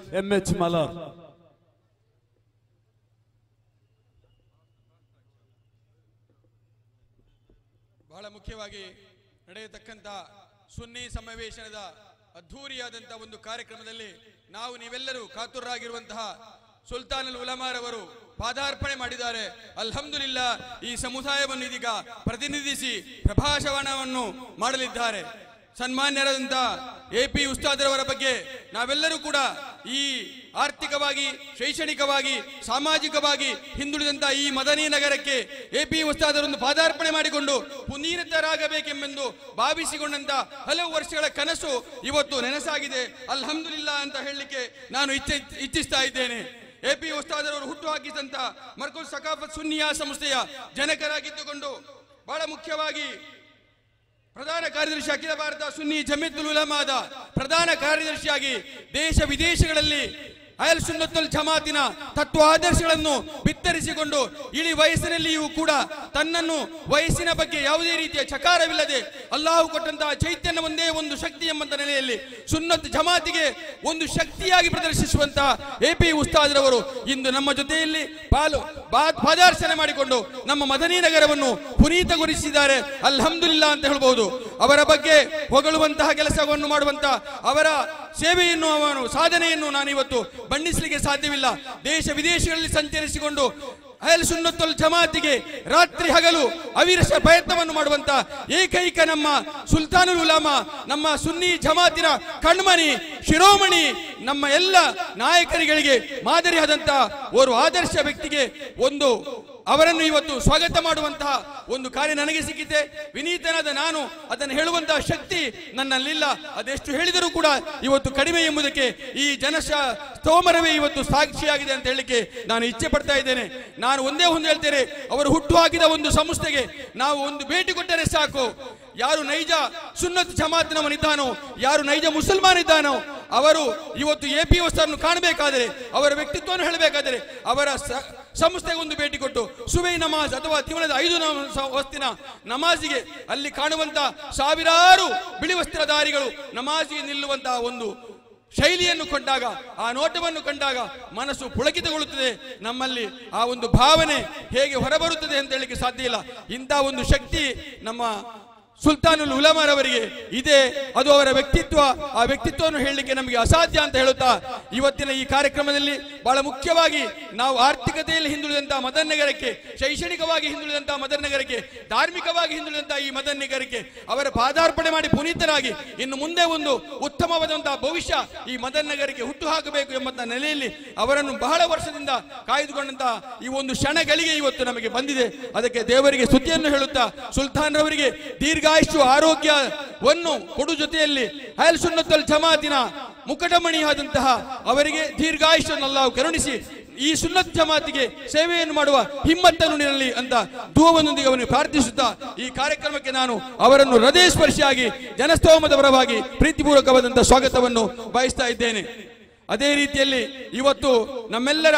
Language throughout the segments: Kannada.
ಎಂ ಎಚ್ ಮಲಾರ್ ಬಹಳ ಮುಖ್ಯವಾಗಿ ನಡೆಯತಕ್ಕಂಥ ಸುನ್ನಿ ಸಮಾವೇಶನದ ಅದ್ಧೂರಿಯಾದಂತಹ ಒಂದು ಕಾರ್ಯಕ್ರಮದಲ್ಲಿ ನಾವು ನೀವೆಲ್ಲರೂ ಕಾತುರರಾಗಿರುವಂತಹ ಸುಲ್ತಾನ್ ಅಲ್ ಉಲಮಾರವರು ಪಾದಾರ್ಪಣೆ ಮಾಡಿದ್ದಾರೆ ಅಲ್ಹಮ್ದುಲಿಲ್ಲಾ ಈ ಸಮುದಾಯವನ್ನು ಇದೀಗ ಪ್ರತಿನಿಧಿಸಿ ಪ್ರಭಾಷಣವನ್ನು ಮಾಡಲಿದ್ದಾರೆ ಸನ್ಮಾನ್ಯರಾದಂಥ ಎ ಪಿ ಉಸ್ತಾದರವರ ಬಗ್ಗೆ ನಾವೆಲ್ಲರೂ ಕೂಡ ಈ ಆರ್ಥಿಕವಾಗಿ ಶೈಕ್ಷಣಿಕವಾಗಿ ಸಾಮಾಜಿಕವಾಗಿ ಹಿಂದುಳಿದಂತ ಈ ಮದನಿ ನಗರಕ್ಕೆ ಎ ಪಿ ಉಸ್ತಾದರೊಂದು ಪಾದಾರ್ಪಣೆ ಮಾಡಿಕೊಂಡು ಪುನೀತರಾಗಬೇಕೆಂಬೆಂದು ಭಾವಿಸಿಕೊಂಡಂತ ಹಲವು ವರ್ಷಗಳ ಕನಸು ಇವತ್ತು ನೆನಸಾಗಿದೆ ಅಲ್ಹಮ್ದುಲಿಲ್ಲಾ ಅಂತ ಹೇಳಲಿಕ್ಕೆ ನಾನು ಇಚ್ಛೆ ಇಚ್ಛಿಸ್ತಾ ಇದ್ದೇನೆ ಎ ಪಿ ಉಸ್ತಾದರವರು ಹುಟ್ಟು ಹಾಕಿದಂತ ಮರ್ಕುಲ್ ಸಕಾಫತ್ ಸುನ್ನಿಯಾ ಸಂಸ್ಥೆಯ ಜನಕರಾಗಿದ್ದುಕೊಂಡು ಬಹಳ ಮುಖ್ಯವಾಗಿ ಪ್ರಧಾನ ಕಾರ್ಯದರ್ಶಿ ಅಖಿಲ ಭಾರತ ಸುನ್ನಿ ಜಮೀತುಲ್ ಉಲಮಾದ ಪ್ರಧಾನ ಕಾರ್ಯದರ್ಶಿಯಾಗಿ ದೇಶ ವಿದೇಶಗಳಲ್ಲಿ ಅಯಲ್ ಸುನ್ನತ್ತುಲ್ ಜಮಾತಿನ ತತ್ವ ಆದರ್ಶಗಳನ್ನು ಬಿತ್ತರಿಸಿಕೊಂಡು ಇಳಿ ವಯಸ್ಸಿನಲ್ಲಿಯೂ ಕೂಡ ತನ್ನನ್ನು ವಯಸ್ಸಿನ ಬಗ್ಗೆ ಯಾವುದೇ ರೀತಿಯ ಚಕಾರವಿಲ್ಲದೆ ಅಲ್ಲಾಹು ಕೊಟ್ಟಂತಹ ಚೈತನ್ಯ ಒಂದೇ ಒಂದು ಶಕ್ತಿ ಎಂಬಂತ ನೆಲೆಯಲ್ಲಿ ಸುನ್ನತ್ ಜಮಾತಿಗೆ ಒಂದು ಶಕ್ತಿಯಾಗಿ ಪ್ರದರ್ಶಿಸುವಂತಹ ಎ ಪಿ ಉಸ್ತಾದ್ರವರು ಇಂದು ನಮ್ಮ ಜೊತೆಯಲ್ಲಿ ಪಾಲು ಬಾ- ಪಾದಾರ್ಚನೆ ಮಾಡಿಕೊಂಡು ನಮ್ಮ ಮದನಿ ನಗರವನ್ನು ಪುನೀತಗೊಳಿಸಿದ್ದಾರೆ ಅಲ್ಹಮ್ದುಲಿಲ್ಲಾ ಅಂತ ಹೇಳ್ಬಹುದು ಅವರ ಬಗ್ಗೆ ಹೊಗಳುವಂತಹ ಕೆಲಸವನ್ನು ಮಾಡುವಂತಹ ಅವರ ಸೇವೆಯನ್ನು ಅವನು ಸಾಧನೆಯನ್ನು ನಾನು ಇವತ್ತು ಬಣ್ಣಿಸಲಿಕ್ಕೆ ಸಾಧ್ಯವಿಲ್ಲ ದೇಶ ವಿದೇಶಗಳಲ್ಲಿ ಸಂಚರಿಸಿಕೊಂಡು ಅಹಲ್ ಸುನ್ನತುಲ್ ಜಮಾತಿಗೆ ರಾತ್ರಿ ಹಗಲು ಅವಿರಸ ಪ್ರಯತ್ನವನ್ನು ಮಾಡುವಂತ ಏಕೈಕ ನಮ್ಮ ಸುಲ್ತಾನುಲ್ ಉಲಾಮಾ ನಮ್ಮ ಸುನ್ನಿ ಜಮಾತಿನ ಕಣ್ಮಣಿ ಶಿರೋಮಣಿ ನಮ್ಮ ಎಲ್ಲ ನಾಯಕರುಗಳಿಗೆ ಮಾದರಿಯಾದಂತ ಓರ್ವ ಆದರ್ಶ ವ್ಯಕ್ತಿಗೆ ಒಂದು ಅವರನ್ನು ಇವತ್ತು ಸ್ವಾಗತ ಮಾಡುವಂತಹ ಒಂದು ಕಾರ್ಯ ನನಗೆ ಸಿಕ್ಕಿದೆ ವಿನೀತನಾದ ನಾನು ಅದನ್ನು ಹೇಳುವಂತಹ ಶಕ್ತಿ ನನ್ನಲ್ಲಿಲ್ಲ ಅದೆಷ್ಟು ಹೇಳಿದರೂ ಕೂಡ ಇವತ್ತು ಕಡಿಮೆ ಎಂಬುದಕ್ಕೆ ಈ ಜನಶ ಸ್ತೋಮರವೇ ಇವತ್ತು ಸಾಕ್ಷಿಯಾಗಿದೆ ಅಂತ ಹೇಳಲಿಕ್ಕೆ ನಾನು ಇಚ್ಛೆ ಪಡ್ತಾ ಇದ್ದೇನೆ ನಾನು ಒಂದೇ ಒಂದು ಹೇಳ್ತೇನೆ ಅವರು ಹುಟ್ಟು ಹಾಕಿದ ಒಂದು ಸಂಸ್ಥೆಗೆ ನಾವು ಒಂದು ಭೇಟಿ ಕೊಟ್ಟರೆ ಸಾಕು ಯಾರು ನೈಜ ಸುನ್ನತ್ ಜಮಾತ್ನವನಿದ್ದಾನೋ ಯಾರು ನೈಜ ಮುಸಲ್ಮಾನ್ ಇದ್ದಾನೋ ಅವರು ಇವತ್ತು ಎ ಪಿ ಅನ್ನು ಕಾಣಬೇಕಾದರೆ ಅವರ ವ್ಯಕ್ತಿತ್ವವನ್ನು ಹೇಳಬೇಕಾದರೆ ಅವರ ಸ- ಸಂಸ್ಥೆಗೆ ಒಂದು ಭೇಟಿ ಕೊಟ್ಟು ಸುಬೈ ನಮಾಜ್ ಅಥವಾ ತಿಂಗಳದ ಐದು ನಮ- ಸ- ವಸ್ತಿನ ನಮಾಜಿಗೆ ಅಲ್ಲಿ ಕಾಣುವಂತ ಸಾವಿರಾರು ಬಿಳಿ ವಸ್ತ್ರಧಾರಿಗಳು ನಮಾಜಿಗೆ ನಿಲ್ಲುವಂತಹ ಒಂದು ಶೈಲಿಯನ್ನು ಕೊಂಡಾಗ ಆ ನೋಟವನ್ನು ಕಂಡಾಗ ಮನಸ್ಸು ಪುಳಕಿತಗೊಳ್ಳುತ್ತದೆ ನಮ್ಮಲ್ಲಿ ಆ ಒಂದು ಭಾವನೆ ಹೇಗೆ ಹೊರಬರುತ್ತದೆ ಅಂತ ಹೇಳಲಿಕ್ಕೆ ಸಾಧ್ಯ ಇಲ್ಲ ಇಂತಹ ಒಂದು ಶಕ್ತಿ ನಮ್ಮ ಸುಲ್ತಾನುಲ್ ಉಲಮಾರವರಿಗೆ ಇದೆ ಅದು ಅವರ ವ್ಯಕ್ತಿತ್ವ ಆ ವ್ಯಕ್ತಿತ್ವವನ್ನು ಹೇಳಲಿಕ್ಕೆ ನಮಗೆ ಅಸಾಧ್ಯ ಅಂತ ಹೇಳುತ್ತಾ ಇವತ್ತಿನ ಈ ಕಾರ್ಯಕ್ರಮದಲ್ಲಿ ಬಹಳ ಮುಖ್ಯವಾಗಿ ನಾವು ಆರ್ಥಿಕತೆಯಲ್ಲಿ ಹಿಂದುಳಿದಂತಹ ಮದನ್ ನಗರಕ್ಕೆ ಶೈಕ್ಷಣಿಕವಾಗಿ ಹಿಂದುಳಿದಂತಹ ಮದನ್ ನಗರಕ್ಕೆ ಧಾರ್ಮಿಕವಾಗಿ ಹಿಂದುಳಿದಂತಹ ಈ ಮದನ್ ನಗರಕ್ಕೆ ಅವರ ಪಾದಾರ್ಪಣೆ ಮಾಡಿ ಪುನೀತರಾಗಿ ಇನ್ನು ಮುಂದೆ ಒಂದು ಉತ್ತಮವಾದಂತಹ ಭವಿಷ್ಯ ಈ ಮದನ್ ನಗರಕ್ಕೆ ಹುಟ್ಟು ಹಾಕಬೇಕು ಎಂಬಂತ ನೆಲೆಯಲ್ಲಿ ಅವರನ್ನು ಬಹಳ ವರ್ಷದಿಂದ ಕಾಯ್ದುಕೊಂಡಂತಹ ಈ ಒಂದು ಕ್ಷಣಗಳಿಗೆ ಇವತ್ತು ನಮಗೆ ಬಂದಿದೆ ಅದಕ್ಕೆ ದೇವರಿಗೆ ಸ್ತುತಿಯನ್ನು ಹೇಳುತ್ತಾ ಸುಲ್ತಾನ್ ರವರಿಗೆ ದೀರ್ಘಾಯುಷ್ಯು ಆರೋಗ್ಯವನ್ನು ಕೊಡು ಜೊತೆಯಲ್ಲಿ ಅಯಲ್ ಸುನ್ನತಲ್ ಜಮಾತಿನ ಮುಕಟಮಣಿಯಾದಂತಹ ಅವರಿಗೆ ದೀರ್ಘಾಯುಷ್ಯವನ್ನು ಅಲ್ಲಾಹು ಕರುಣಿಸಿ ಈ ಸುನ್ನತ್ ಜಮಾತಿಗೆ ಸೇವೆಯನ್ನು ಮಾಡುವ ಹಿಮ್ಮತ್ತನ್ನು ನೀಡಲಿ ಅಂತ ಧೂವನೊಂದಿಗೆ ಅವನಿಗೆ ಪ್ರಾರ್ಥಿಸುತ್ತಾ ಈ ಕಾರ್ಯಕ್ರಮಕ್ಕೆ ನಾನು ಅವರನ್ನು ಹೃದಯ ಸ್ಪರ್ಶಿಯಾಗಿ ಜನಸ್ತೋಮದ ಪರವಾಗಿ ಪ್ರೀತಿಪೂರ್ವಕವಾದಂತಹ ಸ್ವಾಗತವನ್ನು ಬಯಸ್ತಾ ಇದ್ದೇನೆ ಅದೇ ರೀತಿಯಲ್ಲಿ ಇವತ್ತು ನಮ್ಮೆಲ್ಲರ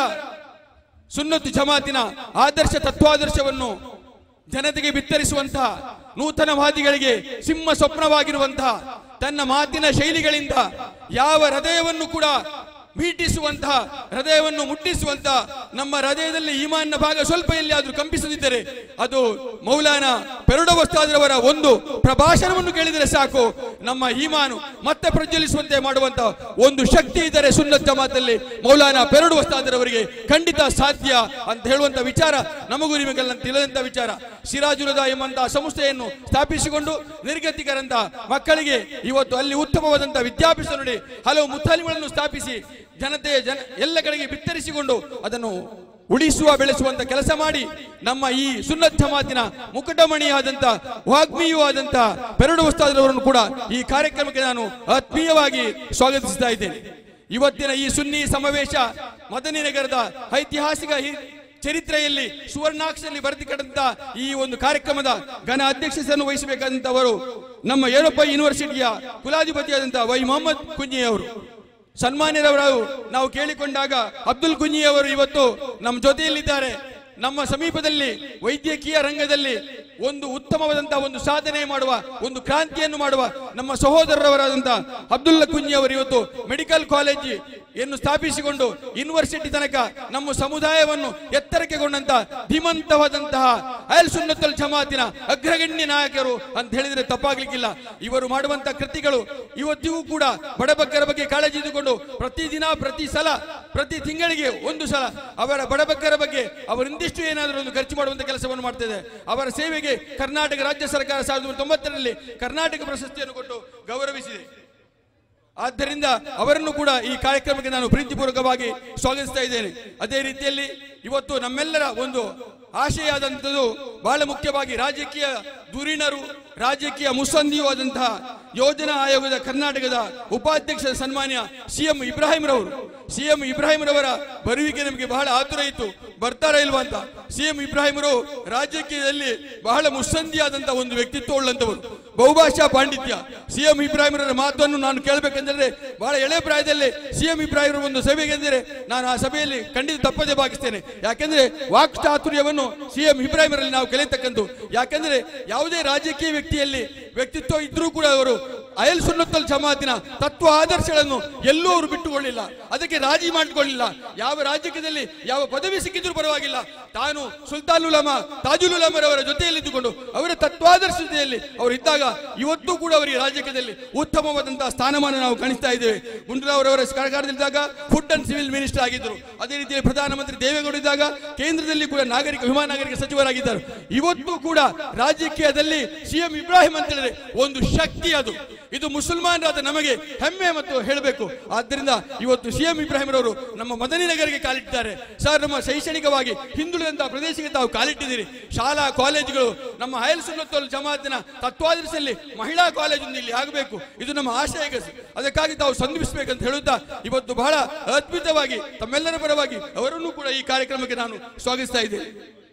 ಸುನ್ನತ್ ಜಮಾತಿನ ಆದರ್ಶ ತತ್ವಾದರ್ಶವನ್ನು ಜನತೆಗೆ ಬಿತ್ತರಿಸುವಂತಹ ನೂತನವಾದಿಗಳಿಗೆ ಸಿಂಹ ಸ್ವಪ್ನವಾಗಿರುವಂತಹ ತನ್ನ ಮಾತಿನ ಶೈಲಿಗಳಿಂದ ಯಾವ ಹೃದಯವನ್ನು ಕೂಡ ಮೀಟಿಸುವಂತಹ ಹೃದಯವನ್ನು ಮುಟ್ಟಿಸುವಂತಹ ನಮ್ಮ ಹೃದಯದಲ್ಲಿ ಈಮಾನ್ನ ಭಾಗ ಸ್ವಲ್ಪ ಎಲ್ಲಿಯಾದ್ರೂ ಕಂಪಿಸದಿದ್ದರೆ ಅದು ಮೌಲಾನ ಪೆರುಡವಸ್ತಾದ್ರವರ ಒಂದು ಪ್ರಭಾಷಣವನ್ನು ಕೇಳಿದರೆ ಸಾಕು ನಮ್ಮ ಈಮಾನು ಮತ್ತೆ ಪ್ರಜ್ವಲಿಸುವಂತೆ ಮಾಡುವಂತಹ ಒಂದು ಶಕ್ತಿ ಇದ್ದರೆ ಸುನ್ನತ್ ಜಮಾತಲ್ಲಿ ಮೌಲಾನ ಪೆರಡು ವಸ್ತಾದರವರಿಗೆ ಖಂಡಿತ ಸಾಧ್ಯ ಅಂತ ಹೇಳುವಂತ ವಿಚಾರ ನಮಗೂ ನಿಮಗೆಲ್ಲ ತಿಳಿದಂತ ವಿಚಾರ ಸಿರಾಜುಲದ ಎಂಬಂತಹ ಸಂಸ್ಥೆಯನ್ನು ಸ್ಥಾಪಿಸಿಕೊಂಡು ನಿರ್ಗತಿಕರಂತ ಮಕ್ಕಳಿಗೆ ಇವತ್ತು ಅಲ್ಲಿ ಉತ್ತಮವಾದಂತಹ ವಿದ್ಯಾಭ್ಯಾಸ ನೋಡಿ ಹಲವು ಮುತ್ತಾಲಿಗಳನ್ನು ಸ್ಥಾಪಿಸಿ ಜನತೆಯ ಜನ ಎಲ್ಲ ಕಡೆಗೆ ಬಿತ್ತರಿಸಿಕೊಂಡು ಅದನ್ನು ಉಳಿಸುವ ಬೆಳೆಸುವಂತ ಕೆಲಸ ಮಾಡಿ ನಮ್ಮ ಈ ಸುನ್ನತ್ ಜಮಾತಿನ ಮುಕಟಮಣಿಯಾದಂತ ವಾಗ್ಮಿಯೂ ಆದಂತ ಪೆರಡು ವಸ್ತಾದರವರನ್ನು ಕೂಡ ಈ ಕಾರ್ಯಕ್ರಮಕ್ಕೆ ನಾನು ಆತ್ಮೀಯವಾಗಿ ಸ್ವಾಗತಿಸ್ತಾ ಇದ್ದೇನೆ ಇವತ್ತಿನ ಈ ಸುನ್ನಿ ಸಮಾವೇಶ ಮದನಿ ನಗರದ ಐತಿಹಾಸಿಕ ಹಿ- ಚರಿತ್ರೆಯಲ್ಲಿ ಸುವರ್ಣಾಕ್ಷರಲ್ಲಿ ಬರೆದಿಕೊಂಡಂತ ಈ ಒಂದು ಕಾರ್ಯಕ್ರಮದ ಘನ ಅಧ್ಯಕ್ಷತೆಯನ್ನು ವಹಿಸಬೇಕಾದಂತವರು ನಮ್ಮ ಏರೋಪ ಯೂನಿವರ್ಸಿಟಿಯ ಕುಲಾಧಿಪತಿಯಾದಂತಹ ವೈ ಮೊಹಮ್ಮದ್ ಕುಂಜಿ ಅವರು ಸನ್ಮಾನ್ಯರವರು ನಾವು ಕೇಳಿಕೊಂಡಾಗ ಅಬ್ದುಲ್ ಕುಂಜಿ ಅವರು ಇವತ್ತು ನಮ್ಮ ಜೊತೆಯಲ್ಲಿದ್ದಾರೆ ನಮ್ಮ ಸಮೀಪದಲ್ಲಿ ವೈದ್ಯಕೀಯ ರಂಗದಲ್ಲಿ ಒಂದು ಉತ್ತಮವಾದಂತಹ ಒಂದು ಸಾಧನೆ ಮಾಡುವ ಒಂದು ಕ್ರಾಂತಿಯನ್ನು ಮಾಡುವ ನಮ್ಮ ಸಹೋದರರವರಾದಂತಹ ಅಬ್ದುಲ್ಲಾ ಕುಂಜಿ ಅವರು ಇವತ್ತು ಮೆಡಿಕಲ್ ಕಾಲೇಜ್ ಯನ್ನು ಸ್ಥಾಪಿಸಿಕೊಂಡು ಯೂನಿವರ್ಸಿಟಿ ತನಕ ನಮ್ಮ ಸಮುದಾಯವನ್ನು ಎತ್ತರಕ್ಕೆ ಕೊಂಡಂತ ಧೀಮಂತವಾದಂತಹ ಅಯಲ್ ಸುನ್ನತಲ್ ಜಮಾತಿನ ಅಗ್ರಗಣ್ಯ ನಾಯಕರು ಅಂತ ಹೇಳಿದ್ರೆ ತಪ್ಪಾಗ್ಲಿಕ್ಕಿಲ್ಲ ಇವರು ಮಾಡುವಂತಹ ಕೃತಿಗಳು ಇವತ್ತಿಗೂ ಕೂಡ ಬಡಬಗ್ಗರ ಬಗ್ಗೆ ಕಾಳಜಿ ಇಟ್ಟುಕೊಂಡು ಪ್ರತಿದಿನ ಪ್ರತಿ ಸಲ ಪ್ರತಿ ತಿಂಗಳಿಗೆ ಒಂದು ಸಲ ಅವರ ಬಡಬಗ್ಗರ ಬಗ್ಗೆ ಅವರು ಇಂದಿಷ್ಟು ಏನಾದರೂ ಒಂದು ಖರ್ಚು ಮಾಡುವಂತ ಕೆಲಸವನ್ನು ಮಾಡ್ತಿದೆ ಅವರ ಸೇವೆಗೆ ಕರ್ನಾಟಕ ರಾಜ್ಯ ಸರ್ಕಾರ ಸಾವಿರದ ಒಂಬೈನೂರ ತೊಂಬತ್ತರಲ್ಲಿ ಕರ್ನಾಟಕ ಪ್ರಶಸ್ತಿಯನ್ನು ಕೊಟ್ಟು ಗೌರವಿಸಿದೆ ಆದ್ದರಿಂದ ಅವರನ್ನು ಕೂಡ ಈ ಕಾರ್ಯಕ್ರಮಕ್ಕೆ ನಾನು ಪ್ರೀತಿಪೂರ್ವಕವಾಗಿ ಸ್ವಾಗತಿಸ್ತಾ ಇದ್ದೇನೆ ಅದೇ ರೀತಿಯಲ್ಲಿ ಇವತ್ತು ನಮ್ಮೆಲ್ಲರ ಒಂದು ಆಶಯ ಆದಂಥದ್ದು ಬಹಳ ಮುಖ್ಯವಾಗಿ ರಾಜಕೀಯ ಧುರೀಣರು ರಾಜಕೀಯ ಮುಸ್ಸಂದಿಯೂ ಆದಂತಹ ಯೋಜನಾ ಆಯೋಗದ ಕರ್ನಾಟಕದ ಉಪಾಧ್ಯಕ್ಷ ಸನ್ಮಾನ್ಯ ಸಿಎಂ ಇಬ್ರಾಹಿಂ ರವರು ಸಿಎಂ ಇಬ್ರಾಹಿಂ ರವರ ಬರುವಿಕೆ ನಮಗೆ ಬಹಳ ಆತುರ ಇತ್ತು ಬರ್ತಾರ ಇಲ್ವಾ ಅಂತ ಸಿಎಂ ಇಬ್ರಾಹಿಮರು ರಾಜಕೀಯದಲ್ಲಿ ಬಹಳ ಮುಸ್ಸಂದಿಯಾದಂತಹ ಒಂದು ವ್ಯಕ್ತಿತ್ವ ಉಳ್ಳಂತವರು ಬಹುಭಾಷಾ ಪಾಂಡಿತ್ಯ ಸಿಎಂ ಇಬ್ರಾಹಿಮರ ಮಾತನ್ನು ನಾನು ಕೇಳಬೇಕೆಂದರೆ ಬಹಳ ಎಳೆ ಪ್ರಾಯದಲ್ಲಿ ಸಿಎಂ ಇಬ್ರಾಹಿಮರ ಒಂದು ಸಭೆಗೆ ಎಂದರೆ ನಾನು ಆ ಸಭೆಯಲ್ಲಿ ಖಂಡಿತ ತಪ್ಪದೆ ಭಾಗಿಸ್ತೇನೆ ಯಾಕೆಂದ್ರೆ ವಾಕ್ ಚಾತುರ್ಯವನ್ನು ಸಿಎಂ ಇಬ್ರಾಹಿಮರಲ್ಲಿ ನಾವು ಕಲಿಯತಕ್ಕಂಥ ಯಾಕೆಂದ್ರೆ ಯಾವುದೇ ರಾಜಕೀಯ ವ್ಯಕ್ತಿಯಲ್ಲಿ ವ್ಯಕ್ತಿತ್ವ ಇದ್ರೂ ಕೂಡ ಅವರು ಅಯಲ್ ಸುನ್ನತ್ತಲ್ ಜಮಾತಿನ ತತ್ವ ಆದರ್ಶಗಳನ್ನು ಎಲ್ಲೂ ಅವರು ಬಿಟ್ಟುಕೊಳ್ಳಿಲ್ಲ ಅದಕ್ಕೆ ರಾಜಿ ಮಾಡಿಕೊಳ್ಳಿಲ್ಲ ಯಾವ ರಾಜಕೀಯದಲ್ಲಿ ಯಾವ ಪದವಿ ಸಿಕ್ಕಿದ್ರೂ ಪರವಾಗಿಲ್ಲ ತಾನು ಸುಲ್ತಾನ್ ಉಲಮಾ ತಾಜುಲ್ ಉಲಮರವರ ಜೊತೆಯಲ್ಲಿದ್ದುಕೊಂಡು ಅವರ ತತ್ವಾದರ್ಶತೆಯಲ್ಲಿ ಅವರು ಇದ್ದಾಗ ಇವತ್ತು ಕೂಡ ಅವರಿಗೆ ರಾಜಕೀಯದಲ್ಲಿ ಉತ್ತಮವಾದಂತಹ ಸ್ಥಾನಮಾನ ನಾವು ಕಾಣಿಸ್ತಾ ಇದ್ದೇವೆ ಗುಂಡೂರಾವ್ರವರ ಸರ್ಕಾರದಲ್ಲಿದ್ದಾಗ ಫುಡ್ ಅಂಡ್ ಸಿವಿಲ್ ಮಿನಿಸ್ಟರ್ ಆಗಿದ್ದರು ಅದೇ ರೀತಿಯಲ್ಲಿ ಪ್ರಧಾನಮಂತ್ರಿ ದೇವೇಗೌಡ ಇದ್ದಾಗ ಕೇಂದ್ರದಲ್ಲಿ ಕೂಡ ನಾಗರಿಕ ವಿಮಾನ ನಾಗರಿಕ ಸಚಿವರಾಗಿದ್ದರು ಇವತ್ತು ಕೂಡ ರಾಜಕೀಯದಲ್ಲಿ ಸಿಎಂ ಇಬ್ರಾಹಿಂ ಅಂತ ಹೇಳಿದ್ರೆ ಒಂದು ಶಕ್ತಿ ಅದು ಇದು ಮುಸಲ್ಮಾನರಾದ ನಮಗೆ ಹೆಮ್ಮೆ ಮತ್ತು ಹೇಳಬೇಕು ಆದ್ದರಿಂದ ಇವತ್ತು ಸಿಎಂ ಇಬ್ರಾಹಿಂ ರವರು ನಮ್ಮ ಮದನಿ ನಗರಿಗೆ ಕಾಲಿಟ್ಟಿದ್ದಾರೆ ಸರ್ ನಮ್ಮ ಶೈಕ್ಷಣಿಕವಾಗಿ ಹಿಂದುಳಿದಂತಹ ಪ್ರದೇಶಕ್ಕೆ ತಾವು ಕಾಲಿಟ್ಟಿದ್ದೀರಿ ಶಾಲಾ ಕಾಲೇಜುಗಳು ನಮ್ಮ ಹಯಲ್ ಸುನ್ನತ್ತೋಲ್ ಜಮಾತಿನ ತತ್ವಾದರ್ಶದಲ್ಲಿ ಮಹಿಳಾ ಕಾಲೇಜು ಒಂದು ಇಲ್ಲಿ ಆಗಬೇಕು ಇದು ನಮ್ಮ ಆಶಯ ಕಸ ಅದಕ್ಕಾಗಿ ತಾವು ಸಂಧಿಸಬೇಕಂತ ಹೇಳುತ್ತಾ ಇವತ್ತು ಬಹಳ ಅದ್ಭುತವಾಗಿ ತಮ್ಮೆಲ್ಲರ ಪರವಾಗಿ ಅವರನ್ನು ಕೂಡ ಈ ಕಾರ್ಯಕ್ರಮಕ್ಕೆ ನಾನು ಸ್ವಾಗತಿಸ್ತಾ ಇದ್ದೇನೆ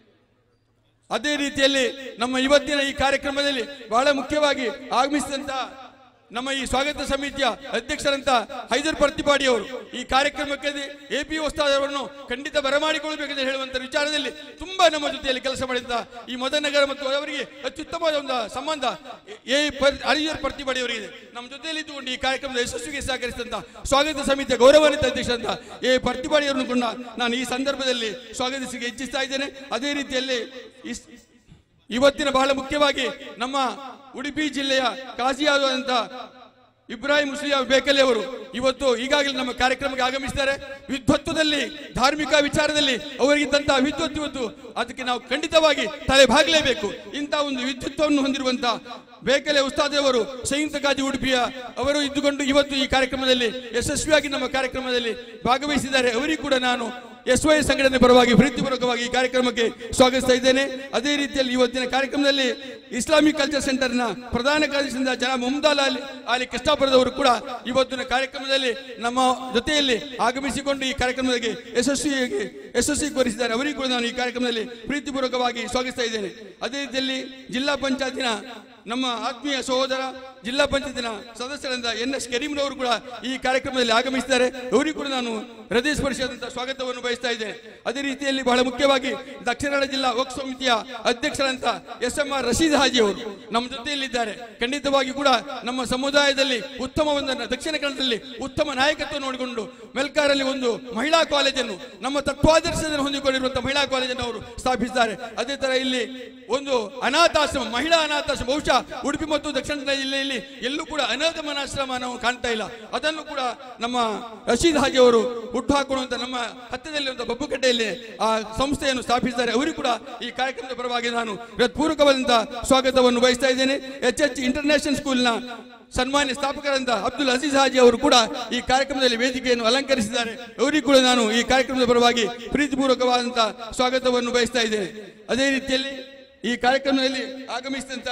ಅದೇ ರೀತಿಯಲ್ಲಿ ನಮ್ಮ ಇವತ್ತಿನ ಈ ಕಾರ್ಯಕ್ರಮದಲ್ಲಿ ಬಹಳ ಮುಖ್ಯವಾಗಿ ಆಗಮಿಸಿದಂತ ನಮ್ಮ ಈ ಸ್ವಾಗತ ಸಮಿತಿಯ ಅಧ್ಯಕ್ಷರಂತ ಹೈದರ್ ಪ್ರತಿಪಾಡಿ ಅವರು ಈ ಕಾರ್ಯಕ್ರಮಕ್ಕೆ ಎ ಪಿ ಅವರನ್ನು ಖಂಡಿತ ಬರಮಾಡಿಕೊಳ್ಳಬೇಕೆಂದು ಹೇಳುವಂತ ವಿಚಾರದಲ್ಲಿ ತುಂಬಾ ನಮ್ಮ ಜೊತೆಯಲ್ಲಿ ಕೆಲಸ ಮಾಡಿದ ಈ ಮದನಗರ ಮತ್ತು ಅವರಿಗೆ ಅತ್ಯುತ್ತಮವಾದ ಒಂದು ಸಂಬಂಧ ಎ ಹರಿಹರ್ ಪ್ರತಿಪಾಡಿ ಅವರಿಗೆ ನಮ್ಮ ಜೊತೆಯಲ್ಲಿ ಇದ್ದುಕೊಂಡು ಈ ಕಾರ್ಯಕ್ರಮದ ಯಶಸ್ವಿಗೆ ಸಹಕರಿಸಿದಂತ ಸ್ವಾಗತ ಸಮಿತಿಯ ಗೌರವಾನ್ವಿತ ಅಧ್ಯಕ್ಷರಂತ ಎ ಪ್ರತಿಪಾಡಿ ಅವರನ್ನು ಕೂಡ ನಾನು ಈ ಸಂದರ್ಭದಲ್ಲಿ ಸ್ವಾಗತಿಸಿ ಹೆಚ್ಚಿಸ್ತಾ ಇದ್ದೇನೆ ಅದೇ ರೀತಿಯಲ್ಲಿ ಇಸ್- ಇವತ್ತಿನ ಬಹಳ ಮುಖ್ಯವಾಗಿ ನಮ್ಮ ಉಡುಪಿ ಜಿಲ್ಲೆಯ ಕಾಜಿಯಾದಂತ ಇಬ್ರಾಹಿಂ ಮುಸ್ಲಿಯಾ ಬೇಕಲಿ ಅವರು ಇವತ್ತು ಈಗಾಗಲೇ ನಮ್ಮ ಕಾರ್ಯಕ್ರಮಕ್ಕೆ ಆಗಮಿಸಿದ್ದಾರೆ ವಿದ್ವತ್ವದಲ್ಲಿ ಧಾರ್ಮಿಕ ವಿಚಾರದಲ್ಲಿ ಅವರಿಗಿದ್ದಂತಹ ವಿದ್ವತ್ ಇವತ್ತು ಅದಕ್ಕೆ ನಾವು ಖಂಡಿತವಾಗಿ ತಲೆ ಬಾಗಲೇಬೇಕು ಇಂತಹ ಒಂದು ವಿದ್ವತ್ವವನ್ನು ಹೊಂದಿರುವಂತಹ ಬೇಕಲೆ ಉಸ್ತಾದವರು ಸಂಯುಕ್ತ ಕಾಜಿ ಉಡುಪಿಯ ಅವರು ಇದ್ದುಕೊಂಡು ಇವತ್ತು ಈ ಕಾರ್ಯಕ್ರಮದಲ್ಲಿ ಯಶಸ್ವಿಯಾಗಿ ನಮ್ಮ ಕಾರ್ಯಕ್ರಮದಲ್ಲಿ ಭಾಗವಹಿಸಿದ್ದಾರೆ ಅವರಿಗೂ ಕೂಡ ನಾನು ಎಸ್ ವೈ ಸಂಘಟನೆ ಪರವಾಗಿ ಪ್ರೀತಿಪೂರ್ವಕವಾಗಿ ಈ ಕಾರ್ಯಕ್ರಮಕ್ಕೆ ಸ್ವಾಗತಿಸ್ತಾ ಇದ್ದೇನೆ ಅದೇ ರೀತಿಯಲ್ಲಿ ಇವತ್ತಿನ ಕಾರ್ಯಕ್ರಮದಲ್ಲಿ ಇಸ್ಲಾಮಿಕ್ ಕಲ್ಚರ್ ಸೆಂಟರ್ನ ಪ್ರಧಾನ ಕಾರ್ಯದರ್ಶಿಯಿಂದ ಜನ ಮುಮ್ದಾಲ್ ಅಲಿ ಅಲಿ ಕೃಷ್ಣಾಪುರದವರು ಕೂಡ ಇವತ್ತಿನ ಕಾರ್ಯಕ್ರಮದಲ್ಲಿ ನಮ್ಮ ಜೊತೆಯಲ್ಲಿ ಆಗಮಿಸಿಕೊಂಡು ಈ ಕಾರ್ಯಕ್ರಮದಲ್ಲಿ ಯಶಸ್ವಿಯಾಗಿ ಯಶಸ್ವಿಗೊಳಿಸಿದ್ದಾರೆ ಅವರಿಗೂ ಕೂಡ ನಾನು ಈ ಕಾರ್ಯಕ್ರಮದಲ್ಲಿ ಪ್ರೀತಿಪೂರ್ವಕವಾಗಿ ಸ್ವಾಗತಿಸ್ತಾ ಇದ್ದೇನೆ ಅದೇ ರೀತಿಯಲ್ಲಿ ಜಿಲ್ಲಾ ಪಂಚಾಯತಿನ ನಮ್ಮ ಆತ್ಮೀಯ ಸಹೋದರ ಜಿಲ್ಲಾ ಪಂಚಾಯತಿನ ಸದಸ್ಯರಾದ ಎನ್ ಎಸ್ ಕರೀಂರವರು ಕೂಡ ಈ ಕಾರ್ಯಕ್ರಮದಲ್ಲಿ ಆಗಮಿಸಿದ್ದಾರೆ ಅವರಿಗೂ ಕೂಡ ನಾನು ಹೃದಯ ಸ್ಪರ್ಶಿಯಾದಂತಹ ಸ್ವಾಗತವನ್ನು ಬಯಸ್ತಾ ಇದ್ದೇನೆ ಅದೇ ರೀತಿಯಲ್ಲಿ ಬಹಳ ಮುಖ್ಯವಾಗಿ ದಕ್ಷಿಣ ಕನ್ನಡ ಜಿಲ್ಲಾ ವಕ್ ಸಮಿತಿಯ ಅಧ್ಯಕ್ಷರಂತ S M R Rasheed Haji ಅವರು ನಮ್ಮ ಜೊತೆಯಲ್ಲಿದ್ದಾರೆ ಖಂಡಿತವಾಗಿ ಕೂಡ ನಮ್ಮ ಸಮುದಾಯದಲ್ಲಿ ಉತ್ತಮ ಒಂದು ದಕ್ಷಿಣ ಕನ್ನಡದಲ್ಲಿ ಉತ್ತಮ ನಾಯಕತ್ವ ನೋಡಿಕೊಂಡು ಮೆಲ್ಕಾರಲ್ಲಿ ಒಂದು ಮಹಿಳಾ ಕಾಲೇಜನ್ನು ನಮ್ಮ ತತ್ವಾದರ್ಶವನ್ನು ಹೊಂದಿಕೊಂಡಿರುವಂತಹ ಮಹಿಳಾ ಕಾಲೇಜನ್ನು ಅವರು ಸ್ಥಾಪಿಸಿದ್ದಾರೆ ಅದೇ ತರ ಇಲ್ಲಿ ಒಂದು ಅನಾಥಾಶ್ರಮ ಮಹಿಳಾ ಅನಾಥಾಶ್ರಮ ಬಹುಶಃ ಉಡುಪಿ ಮತ್ತು ದಕ್ಷಿಣ ಕನ್ನಡ ಜಿಲ್ಲೆಯಲ್ಲಿ ಎಲ್ಲೂ ಕೂಡ ಅನಾಥ ಮನಾಶ್ರಮ ನಾವು ಕಾಣ್ತಾ ಇಲ್ಲ ಅದನ್ನು ಕೂಡ ನಮ್ಮ ರಶೀದ್ ಹಾಜಿ ಅವರು ಹುಟ್ಟು ಹಾಕೊಳ್ಳುವಂತ ನಮ್ಮ ಹತ್ತಿರದಲ್ಲಿ ಒಂದು ಬಬ್ಬುಕಟ್ಟೆಯಲ್ಲಿ ಆ ಸಂಸ್ಥೆಯನ್ನು ಸ್ಥಾಪಿಸಿದ್ದಾರೆ ಅವರಿಗೂ ಕೂಡ ಈ ಕಾರ್ಯಕ್ರಮದ ಪರವಾಗಿ ನಾನು ಹೃತ್ಪೂರ್ವಕವಾದಂತಹ ಸ್ವಾಗತವನ್ನು ಬಯಸ್ತಾ ಇದ್ದೇನೆ ಎಚ್ ಎಚ್ ಇಂಟರ್ನ್ಯಾಷನಲ್ ಸ್ಕೂಲ್ನ ಸನ್ಮಾನ್ಯ ಸ್ಥಾಪಕರಾದ ಅಬ್ದುಲ್ ಅಜೀಜ್ ಹಾಜಿ ಅವರು ಕೂಡ ಈ ಕಾರ್ಯಕ್ರಮದಲ್ಲಿ ವೇದಿಕೆಯನ್ನು ಅಲಂಕರಿಸಿದ್ದಾರೆ ಅವರಿಗೂ ಕೂಡ ನಾನು ಈ ಕಾರ್ಯಕ್ರಮದ ಪರವಾಗಿ ಪ್ರೀತಿಪೂರ್ವಕವಾದಂತಹ ಸ್ವಾಗತವನ್ನು ಬಯಸ್ತಾ ಇದ್ದೇನೆ ಅದೇ ರೀತಿಯಲ್ಲಿ ಈ ಕಾರ್ಯಕ್ರಮದಲ್ಲಿ ಆಗಮಿಸಿದಂತ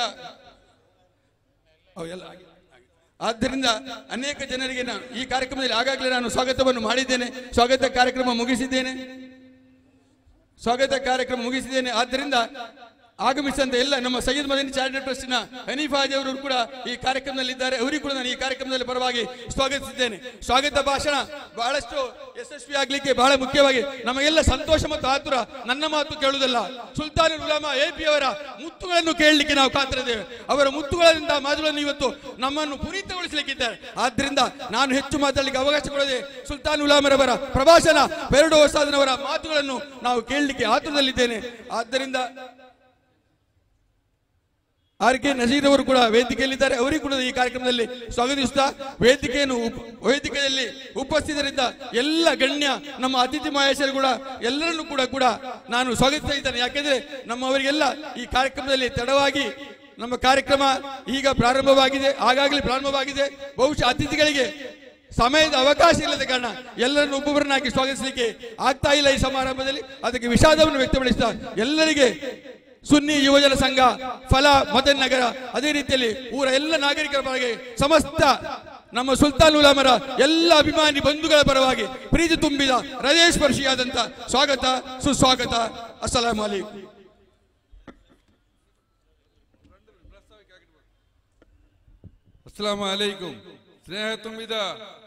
ಅವೆಲ್ಲ ಆಗಿದೆ. ಆದ್ದರಿಂದ ಅನೇಕ ಜನರಿಗೆ ನಾನು ಈ ಕಾರ್ಯಕ್ರಮದಲ್ಲಿ ಆಗಾಗಲೇ ನಾನು ಸ್ವಾಗತವನ್ನು ಮಾಡಿದ್ದೇನೆ ಸ್ವಾಗತ ಕಾರ್ಯಕ್ರಮ ಮುಗಿಸಿದ್ದೇನೆ ಸ್ವಾಗತ ಕಾರ್ಯಕ್ರಮ ಮುಗಿಸಿದ್ದೇನೆ ಆದ್ದರಿಂದ ಆಗಮಿಸಿದಂತ ಎಲ್ಲ ನಮ್ಮ ಸೈಯದ್ ಮದನಿ ಚಾರಿಟಬಲ್ ಟ್ರಸ್ಟಿನ ಹನೀಫಾಜ್ ಅವರು ಕೂಡ ಈ ಕಾರ್ಯಕ್ರಮದಲ್ಲಿದ್ದಾರೆ ಅವರಿಗೂ ಕೂಡ ನಾನು ಈ ಕಾರ್ಯಕ್ರಮದಲ್ಲಿ ಪರವಾಗಿ ಸ್ವಾಗತಿಸಿದ್ದೇನೆ ಸ್ವಾಗತ ಭಾಷಣ ಬಹಳಷ್ಟು ಯಶಸ್ವಿ ಆಗ್ಲಿಕ್ಕೆ ಬಹಳ ಮುಖ್ಯವಾಗಿ ನಮಗೆಲ್ಲ ಸಂತೋಷ ಮತ್ತು ಆತುರ ನನ್ನ ಮಾತು ಕೇಳುವುದಲ್ಲ ಸುಲ್ತಾನ್ ಉಲಾಮಾ ಎ ಪಿ ಅವರ ಮುತ್ತುಗಳನ್ನು ಕೇಳಲಿಕ್ಕೆ ನಾವು ಕಾತರಿದ್ದೇವೆ ಅವರ ಮುತ್ತುಗಳಿಂದ ಮಾತುಗಳನ್ನು ಇವತ್ತು ನಮ್ಮನ್ನು ಪುನೀತಗೊಳಿಸಲಿಕ್ಕಿದ್ದಾರೆ ಆದ್ರಿಂದ ನಾನು ಹೆಚ್ಚು ಮಾತಾಡಲಿಕ್ಕೆ ಅವಕಾಶ ಕೊಡದೆ ಸುಲ್ತಾನ್ ಉಲಾಮರವರ ಪ್ರಭಾಷಣ ಪೆರಡು ಹೊಸಾದನವರ ಮಾತುಗಳನ್ನು ನಾವು ಕೇಳಲಿಕ್ಕೆ ಆತುರದಲ್ಲಿದ್ದೇನೆ ಆದ್ದರಿಂದ ಆರ್ ಕೆ ನಜೀರ್ ಅವರು ಕೂಡ ವೇದಿಕೆಯಲ್ಲಿದ್ದಾರೆ ಅವರಿಗೂ ಕೂಡ ಈ ಕಾರ್ಯಕ್ರಮದಲ್ಲಿ ಸ್ವಾಗತಿಸುತ್ತಾ ವೇದಿಕೆಯನ್ನು ಉಪ- ವೇದಿಕೆಯಲ್ಲಿ ಉಪಸ್ಥಿತರಿದ್ದ ಎಲ್ಲ ಗಣ್ಯ ನಮ್ಮ ಅತಿಥಿ ಮಹೇಶರು ಕೂಡ ಎಲ್ಲರನ್ನು ಕೂಡ ಕೂಡ ನಾನು ಸ್ವಾಗತಿಸ್ತಾ ಇದ್ದೇನೆ ಯಾಕೆಂದ್ರೆ ನಮ್ಮವರಿಗೆಲ್ಲ ಈ ಕಾರ್ಯಕ್ರಮದಲ್ಲಿ ತಡವಾಗಿ ನಮ್ಮ ಕಾರ್ಯಕ್ರಮ ಈಗ ಪ್ರಾರಂಭವಾಗಿದೆ ಆಗಾಗಲೇ ಪ್ರಾರಂಭವಾಗಿದೆ ಬಹುಶಃ ಅತಿಥಿಗಳಿಗೆ ಸಮಯದ ಅವಕಾಶ ಇಲ್ಲದ ಕಾರಣ ಎಲ್ಲರನ್ನು ಒಬ್ಬೊಬ್ಬರನ್ನಾಗಿ ಸ್ವಾಗತಿಸಲಿಕ್ಕೆ ಆಗ್ತಾ ಇಲ್ಲ ಈ ಸಮಾರಂಭದಲ್ಲಿ ಅದಕ್ಕೆ ವಿಷಾದವನ್ನು ವ್ಯಕ್ತಪಡಿಸಿದ ಎಲ್ಲರಿಗೆ ಸುನ್ನಿ ಯುವಜನ ಸಂಘ ಫಲ ಮದನ್ ನಗರ ಅದೇ ರೀತಿಯಲ್ಲಿ ಊರ ಎಲ್ಲ ನಾಗರಿಕರ ಪರವಾಗಿ ಸಮಸ್ತ ನಮ್ಮ ಸುಲ್ತಾನ್ ಉಲಾಮರ ಎಲ್ಲ ಅಭಿಮಾನಿ ಬಂಧುಗಳ ಪರವಾಗಿ ಪ್ರೀತಿ ತುಂಬಿದ ಹೃದಯಸ್ಪರ್ಶಿಯಾದಂತ ಸ್ವಾಗತ ಸುಸ್ವಾಗತ ಅಸ್ಸಲಾಂ ಅಲೈಕುಂ ಅಸ್ಸಲಾಂ ಅಲೈಕುಂ ಸ್ನೇಹ ತುಂಬಿದ